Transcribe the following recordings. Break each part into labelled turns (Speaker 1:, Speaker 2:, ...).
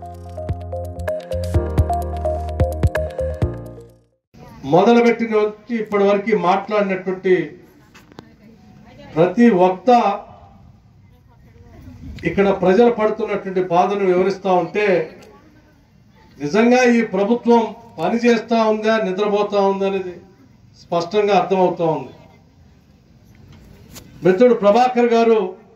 Speaker 1: మొదలుపెట్టిన నుంచి ఇప్పటి వరకు మాట్లాడినటువంటి ప్రతి వక్త ఇక్కడ ప్రజలు పడుతున్నటువంటి బాధను వివరిస్తా ఉంటే నిజంగా ఈ ప్రభుత్వం పని చేస్తా ఉందా నిద్రపోతా ఉందా అనేది స్పష్టంగా అర్థమవుతా ఉంది మిత్రుడు ప్రభాకర్ గారు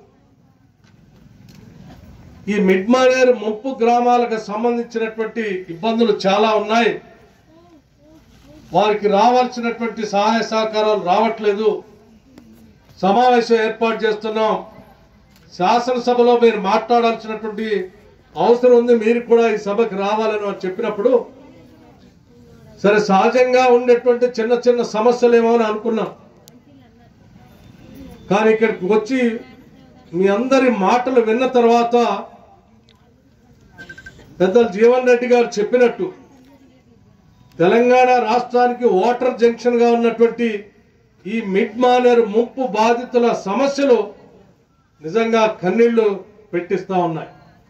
Speaker 1: ఈ మిడ్ మానేరు ముంపు గ్రామాలకు సంబంధించినటువంటి ఇబ్బందులు చాలా ఉన్నాయి వారికి రావాల్సినటువంటి సహాయ సహకారాలు రావట్లేదు సమావేశం ఏర్పాటు చేస్తున్నాం శాసనసభలో మీరు మాట్లాడాల్సినటువంటి అవసరం ఉంది మీరు కూడా ఈ సభకు రావాలని వారు చెప్పినప్పుడు సరే సహజంగా ఉండేటువంటి చిన్న చిన్న సమస్యలు ఏమో అని అనుకున్నాం కానీ ఇక్కడికి వచ్చి మీ అందరి మాటలు విన్న తర్వాత పెద్దలు జీవన్ రెడ్డి గారు చెప్పినట్టు తెలంగాణ రాష్ట్రానికి ఓటర్ జంక్షన్ గా ఉన్నటువంటి ఈ మిడ్ మానేరు ముంపు బాధితుల సమస్యలు నిజంగా కన్నీళ్లు పెట్టిస్తా ఉన్నాయి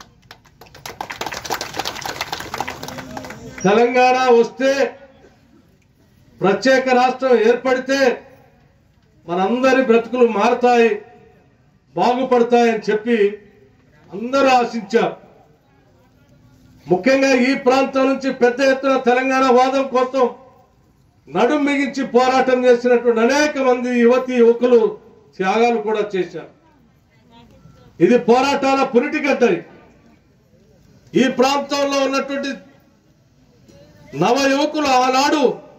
Speaker 1: తెలంగాణ వస్తే ప్రత్యేక రాష్ట్రం ఏర్పడితే మనందరి బ్రతుకులు మారతాయి బాగుపడతాయని చెప్పి అందరూ ఆశించారు ముఖ్యంగా ఈ ప్రాంతం నుంచి పెద్ద ఎత్తున తెలంగాణ వాదం కోసం నడుం మిగించి పోరాటం చేసినటువంటి అనేక మంది యువతి యువకులు త్యాగాలు కూడా చేశారు ఇది పోరాటాల పురిటిగడ్డ ఇది. ఈ ప్రాంతంలో ఉన్నటువంటి నవ యువకులు ఆనాడు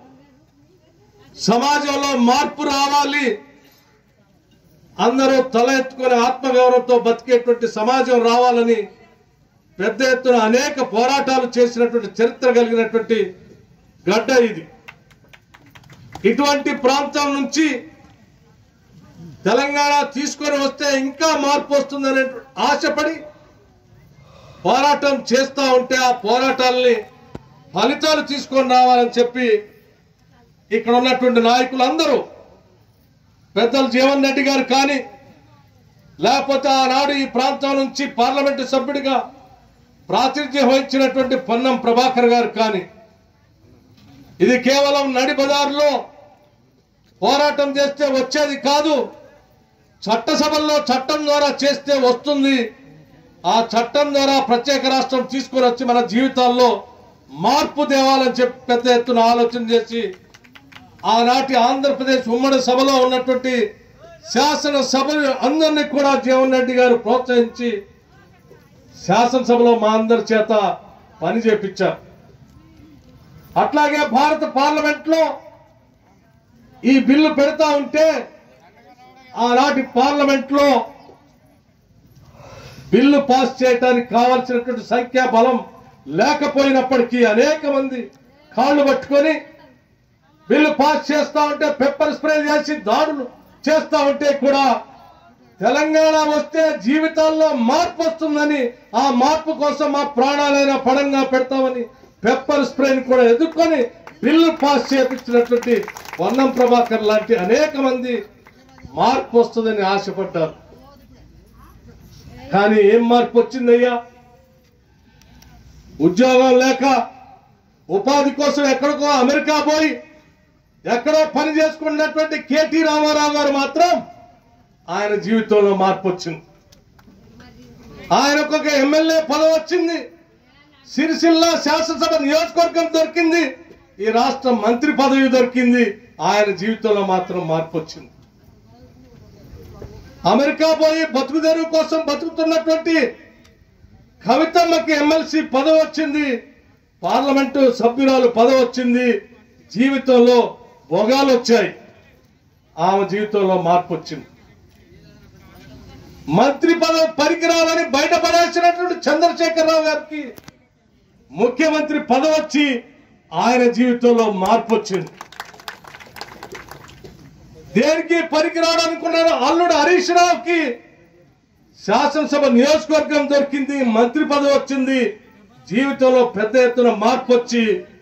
Speaker 1: సమాజంలో మార్పు రావాలి అందరూ తల ఎత్తుకుని ఆత్మగౌరవంతో బతికేటువంటి సమాజం రావాలని పెద్ద ఎత్తున అనేక పోరాటాలు చేసినటువంటి చరిత్ర కలిగినటువంటి గడ్డ ఇది ఇటువంటి ప్రాంతం నుంచి తెలంగాణ తీసుకొని వస్తే ఇంకా మార్పు వస్తుందనే ఆశపడి పోరాటం చేస్తా ఉంటే ఆ పోరాటాలని ఫలితాలు తీసుకొని రావాలని చెప్పి ఇక్కడ ఉన్నటువంటి నాయకులందరూ పెద్దలు జీవన్ రెడ్డి గారు కానీ లేకపోతే ఆనాడు ఈ ప్రాంతం నుంచి పార్లమెంటు సభ్యుడిగా ప్రాతినిధ్యం వహించినటువంటి పొన్నం ప్రభాకర్ గారు కానీ ఇది కేవలం నడి బజార్లో పోరాటం చేస్తే వచ్చేది కాదు చట్టసభల్లో చట్టం ద్వారా చేస్తే వస్తుంది ఆ చట్టం ద్వారా ప్రత్యేక రాష్ట్రం తీసుకొని వచ్చి మన జీవితాల్లో మార్పు తేవాలని చెప్పి పెద్ద ఎత్తున ఆలోచన చేసి ఆనాటి ఆంధ్రప్రదేశ్ ఉమ్మడి సభలో ఉన్నటువంటి శాసనసభ అందరినీ కూడా జీవన్ రెడ్డి గారు ప్రోత్సహించి శాసనసభలో మా అందరి చేత పని చేపించారు అట్లాగే భారత పార్లమెంట్ లో ఈ బిల్లు పెడతా ఉంటే ఆనాటి పార్లమెంట్ లో బిల్లు పాస్ చేయడానికి కావాల్సినటువంటి సంఖ్యా బలం లేకపోయినప్పటికీ అనేక మంది కాళ్ళు పట్టుకొని బిల్లు పాస్ చేస్తా ఉంటే పెప్పర్ స్ప్రే చేసి దాడులు చేస్తా ఉంటే కూడా తెలంగాణ వస్తే జీవితాల్లో మార్పు వస్తుందని ఆ మార్పు కోసం మా ప్రాణాలైనా పడంగా పెడతామని పెప్పర్ స్ప్రేని కూడా ఎదుర్కొని బిల్లు పాస్ చేపించినటువంటి వన్నం ప్రభాకర్ లాంటి అనేక మంది మార్పు వస్తుందని ఆశపడ్డారు కానీ ఏం మార్పు వచ్చిందయ్యా ఉద్యోగం లేక ఉపాధి కోసం ఎక్కడికో అమెరికా పోయి ఎక్కడో పని చేసుకున్నటువంటి కేటీ రామారావు గారు మాత్రం ఆయన జీవితంలో మార్పు వచ్చింది ఆయనకు ఒక ఎమ్మెల్యే పదవి వచ్చింది సిరిసిల్ల శాసనసభ నియోజకవర్గం దొరికింది ఈ రాష్ట్ర మంత్రి పదవి దొరికింది ఆయన జీవితంలో మాత్రం మార్పు వచ్చింది అమెరికా పోయి బతుకు తెరువు కోసం బతుకుతున్నటువంటి కవితమ్మకి ఎమ్మెల్సీ పదవి వచ్చింది పార్లమెంటు సభ్యురాలు పదవి వచ్చింది జీవితంలో భోగాలు వచ్చాయి ఆమె జీవితంలో మార్పు వచ్చింది మంత్రి పదవి పరికరాలని బయటపడేసినటువంటి చంద్రశేఖరరావు గారికి ముఖ్యమంత్రి పదవి వచ్చి ఆయన జీవితంలో మార్పు వచ్చింది దేనికి పనికిరాడనుకున్నారు అల్లుడు హరీష్ రావుకి శాసనసభ నియోజకవర్గం దొరికింది మంత్రి పదవి వచ్చింది జీవితంలో పెద్ద ఎత్తున మార్పు వచ్చి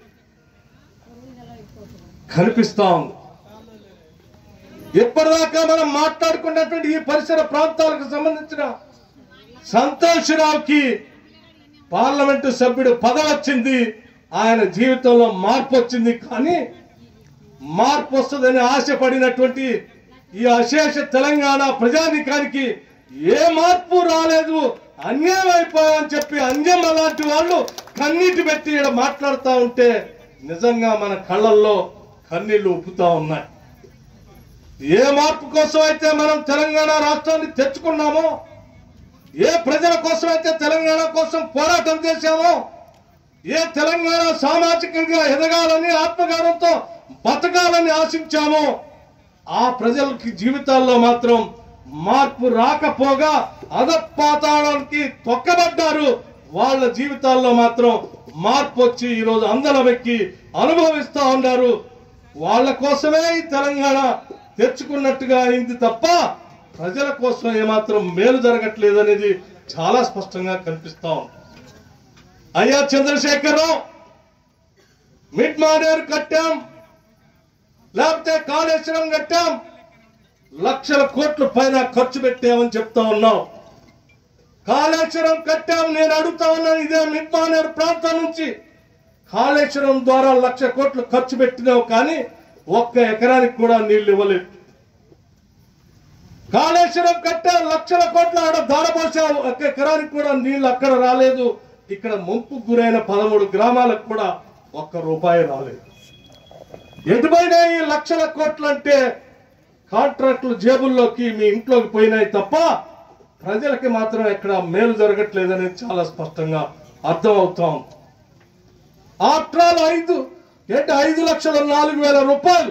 Speaker 1: కనిపిస్తా ఉంది ఇప్పటిదాకా మనం మాట్లాడుకున్నటువంటి ఈ పరిసర ప్రాంతాలకు సంబంధించిన సంతోష్ రావుకి పార్లమెంటు సభ్యుడు పదవి వచ్చింది ఆయన జీవితంలో మార్పు వచ్చింది కానీ మార్పు వస్తుందని ఆశపడినటువంటి ఈ అశేష తెలంగాణ ప్రజానికానికి ఏ మార్పు రాలేదు అన్యాయం అయిపోయామని చెప్పి అంజం అలాంటి వాళ్ళు కన్నీటి పెట్టి ఈడ మాట్లాడుతూ ఉంటే నిజంగా మన కళ్ళల్లో కన్నీళ్లు ఉప్పుతా ఉన్నాయి ఏ మార్పు కోసం అయితే మనం తెలంగాణ రాష్ట్రాన్ని తెచ్చుకున్నామో ఏ ప్రజల కోసం అయితే తెలంగాణ కోసం పోరాటం చేశామో ఏ తెలంగాణ సామాజికంగా ఎదగాలని ఆత్మగౌరవంతో బతకాలని ఆశించామో ఆ ప్రజలకి జీవితాల్లో మాత్రం మార్పు రాకపోగా అధపాతాళానికి తొక్కబడ్డారు వాళ్ళ జీవితాల్లో మాత్రం మార్పు వచ్చి ఈరోజు అందలం ఎక్కి అనుభవిస్తా ఉన్నారు వాళ్ళ కోసమే ఈ తెలంగాణ తెచ్చుకున్నట్టుగా అయింది తప్ప ప్రజల కోసం ఏమాత్రం మేలు జరగట్లేదు అనేది చాలా స్పష్టంగా కనిపిస్తా ఉంది అయ్యా చంద్రశేఖరరావు మిడ్ మానేరు కట్టాం లేకపోతే కాళేశ్వరం కట్టాం లక్షల కోట్ల పైన ఖర్చు పెట్టామని చెప్తా ఉన్నాం కాళేశ్వరం కట్టాం నేను అడుగుతా ఉన్నాను ఇదే మిడ్ మానేరు ప్రాంతం నుంచి కాళేశ్వరం ద్వారా లక్ష కోట్లు ఖర్చు పెట్టినావు కానీ ఒక్క ఎకరానికి కూడా నీళ్లు ఇవ్వలేదు కాళేశ్వరం కట్టా లక్షల కోట్ల ఆడ దారపోసావు ఒక్క ఎకరానికి కూడా నీళ్లు అక్కడ రాలేదు ఇక్కడ ముంపు గురైన పదమూడు గ్రామాలకు కూడా ఒక్క రూపాయి రాలేదు ఎటుపోయినా ఈ లక్షల కోట్లు అంటే కాంట్రాక్టులు జేబుల్లోకి మీ ఇంట్లోకి పోయినాయి తప్ప ప్రజలకి మాత్రం ఇక్కడ మేలు జరగట్లేదని చాలా స్పష్టంగా అర్థం అవుతా ఉంది ఆఫ్టర్ ఆల్ ఐదు ఏంటి ఐదు లక్షల నాలుగు వేల రూపాయలు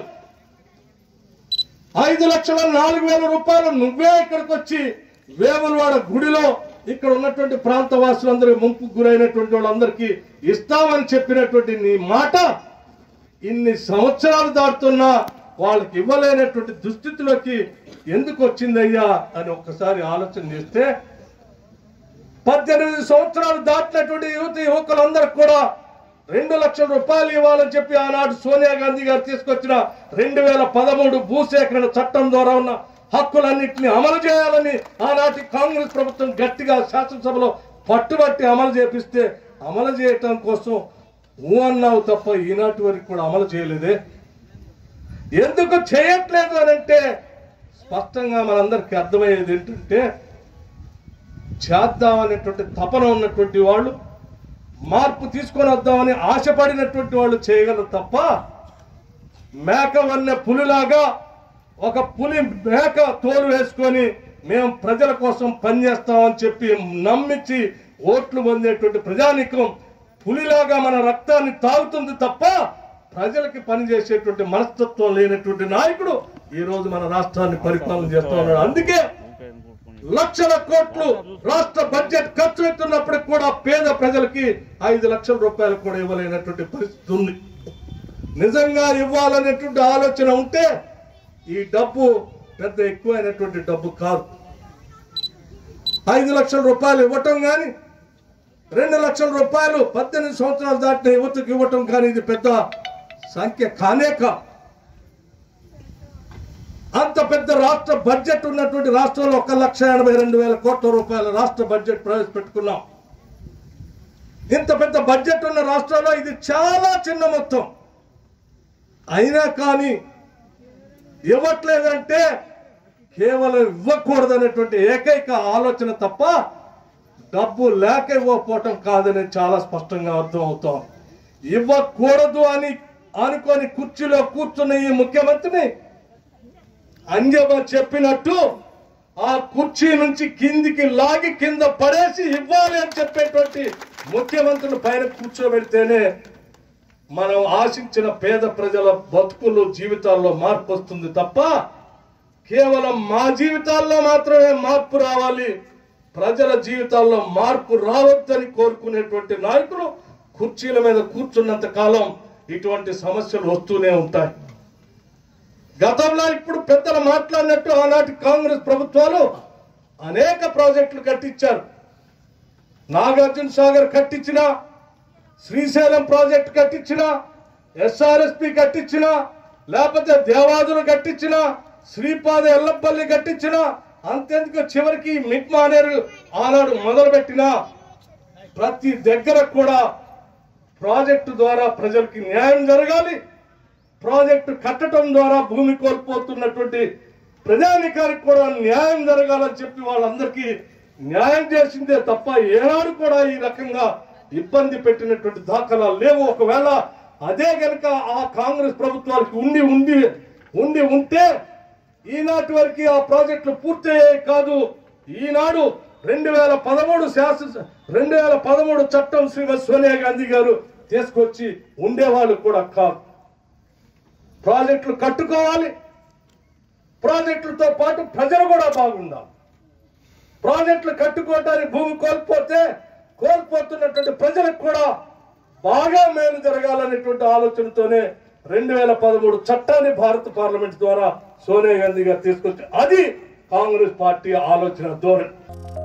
Speaker 1: ఐదు లక్షల నాలుగు వేల రూపాయలు నువ్వే ఇక్కడికి వచ్చి వేములవాడ గుడిలో ఇక్కడ ఉన్నటువంటి ప్రాంత వాసులందరూ ముంపు గురైనటువంటి వాళ్ళందరికీ ఇస్తామని చెప్పినటువంటి నీ మాట ఇన్ని సంవత్సరాలు దాటుతున్నా వాళ్ళకి ఇవ్వలేనటువంటి దుస్థితిలోకి ఎందుకు వచ్చిందయ్యా అని ఒక్కసారి ఆలోచన చేస్తే పద్దెనిమిది సంవత్సరాలు దాటినటువంటి యువత యువకులందరికి కూడా రెండు లక్షల రూపాయలు ఇవ్వాలని చెప్పి ఆనాడు సోనియా గాంధీ గారు తీసుకొచ్చిన రెండు వేల పదమూడు భూసేకరణ చట్టం ద్వారా ఉన్న హక్కులన్నింటినీ అమలు చేయాలని ఆనాటి కాంగ్రెస్ ప్రభుత్వం గట్టిగా శాసనసభలో పట్టుబట్టి అమలు చేపిస్తే అమలు చేయటం కోసం ఊ అన్నావు తప్ప ఈనాటి వరకు కూడా అమలు చేయలేదే ఎందుకు చేయట్లేదు అని అంటే స్పష్టంగా మనందరికీ అర్థమయ్యేది ఏంటంటే చేద్దామనేటువంటి తపన ఉన్నటువంటి వాళ్ళు మార్పు తీసుకొని వద్దామని ఆశపడినటువంటి వాళ్ళు చేయగలరు తప్ప మేక వన్నె పులిలాగా ఒక పులి మేక తోలు వేసుకొని మేము ప్రజల కోసం పనిచేస్తామని చెప్పి నమ్మించి ఓట్లు పొందేటువంటి ప్రజానికం పులిలాగా మన రక్తాన్ని తాగుతుంది తప్ప ప్రజలకి పనిచేసేటువంటి మనస్తత్వం లేనటువంటి నాయకుడు ఈ రోజు మన రాష్ట్రాన్ని పరిపాలన చేస్తా ఉన్నాడు అందుకే లక్షల కోట్లు రాష్ట్ర బడ్జెట్ ఖర్చు పెడుతున్నప్పటికి కూడా పేద ప్రజలకి ఐదు లక్షల రూపాయలు కూడా ఇవ్వలేనటువంటి పరిస్థితి ఉంది నిజంగా ఇవ్వాలనేటువంటి ఆలోచన ఉంటే ఈ డబ్బు పెద్ద ఎక్కువైనటువంటి డబ్బు కాదు ఐదు లక్షల రూపాయలు ఇవ్వటం కానీ రెండు లక్షల రూపాయలు పద్దెనిమిది సంవత్సరాలు దాటిన యువతకు ఇవ్వటం కానీ ఇది పెద్ద సంఖ్య కానే కాదు అంత పెద్ద రాష్ట్ర బడ్జెట్ ఉన్నటువంటి రాష్ట్రంలో ఒక లక్ష ఎనభై రెండు వేల కోట్ల రూపాయల రాష్ట్ర బడ్జెట్ ప్రవేశపెట్టుకున్నాం ఇంత పెద్ద బడ్జెట్ ఉన్న రాష్ట్రంలో ఇది చాలా చిన్న మొత్తం అయినా కానీ ఇవ్వట్లేదంటే కేవలం ఇవ్వకూడదనేటువంటి ఏకైక ఆలోచన తప్ప డబ్బు లేక ఇవ్వకపోవటం కాదని చాలా స్పష్టంగా అర్థం అవుతాం ఇవ్వకూడదు అని అనుకొని కుర్చీలో కూర్చున్న ఈ ముఖ్యమంత్రిని అంజమ్మ చెప్పినట్టు ఆ కుర్చీ నుంచి కిందికి లాగి కింద పడేసి ఇవ్వాలి అని చెప్పేటువంటి ముఖ్యమంత్రులు పైన కూర్చోబెడితేనే మనం ఆశించిన పేద ప్రజల బతుకులు జీవితాల్లో మార్పు వస్తుంది తప్ప కేవలం మా జీవితాల్లో మాత్రమే మార్పు రావాలి ప్రజల జీవితాల్లో మార్పు రావద్దని కోరుకునేటువంటి నాయకులు కుర్చీల మీద కూర్చున్నంత కాలం ఇటువంటి సమస్యలు వస్తూనే ఉంటాయి గతంలో ఇప్పుడు పెద్దలు మాట్లాడినట్టు ఆనాటి కాంగ్రెస్ ప్రభుత్వాలు అనేక ప్రాజెక్టులు కట్టించారు నాగార్జున సాగర్ కట్టించిన శ్రీశైలం ప్రాజెక్ట్ కట్టించిన ఎస్ఆర్ఎస్పి కట్టించిన లేకపోతే దేవాదులు కట్టించిన శ్రీపాద ఎల్లపల్లి కట్టించిన అంతెందుకు చివరికి మిట్ మానేరు ఆనాడు మొదలుపెట్టిన ప్రతి దగ్గర కూడా ప్రాజెక్టు ద్వారా ప్రజలకి న్యాయం జరగాలి ప్రాజెక్టు కట్టడం ద్వారా భూమి కోల్పోతున్నటువంటి ప్రజానికానికి కూడా న్యాయం జరగాలని చెప్పి వాళ్ళందరికీ న్యాయం చేసిందే తప్ప ఏనాడు కూడా ఈ రకంగా ఇబ్బంది పెట్టినటువంటి దాఖలాలు లేవు ఒకవేళ అదే గనుక ఆ కాంగ్రెస్ ప్రభుత్వానికి ఉండి ఉండి ఉండి ఉంటే ఈనాటి వరకు ఆ ప్రాజెక్టులు పూర్తయ్యాయి కాదు ఈనాడు రెండు వేల పదమూడు శాసన రెండు వేల పదమూడు చట్టం శ్రీమతి సోనియా గాంధీ గారు తీసుకొచ్చి ఉండేవాళ్ళు కూడా కాదు ప్రాజెక్టులు కట్టుకోవాలి ప్రాజెక్టులతో పాటు ప్రజలు కూడా బాగుండాలి ప్రాజెక్టులు కట్టుకోవడానికి భూమి కోల్పోతే కోల్పోతున్నటువంటి ప్రజలకు కూడా బాగా మేలు జరగాలనేటువంటి ఆలోచనతోనే రెండు వేల పదమూడు చట్టాన్ని భారత పార్లమెంట్ ద్వారా సోనియా గాంధీ గారు తీసుకొచ్చి అది కాంగ్రెస్ పార్టీ ఆలోచన ధోరణి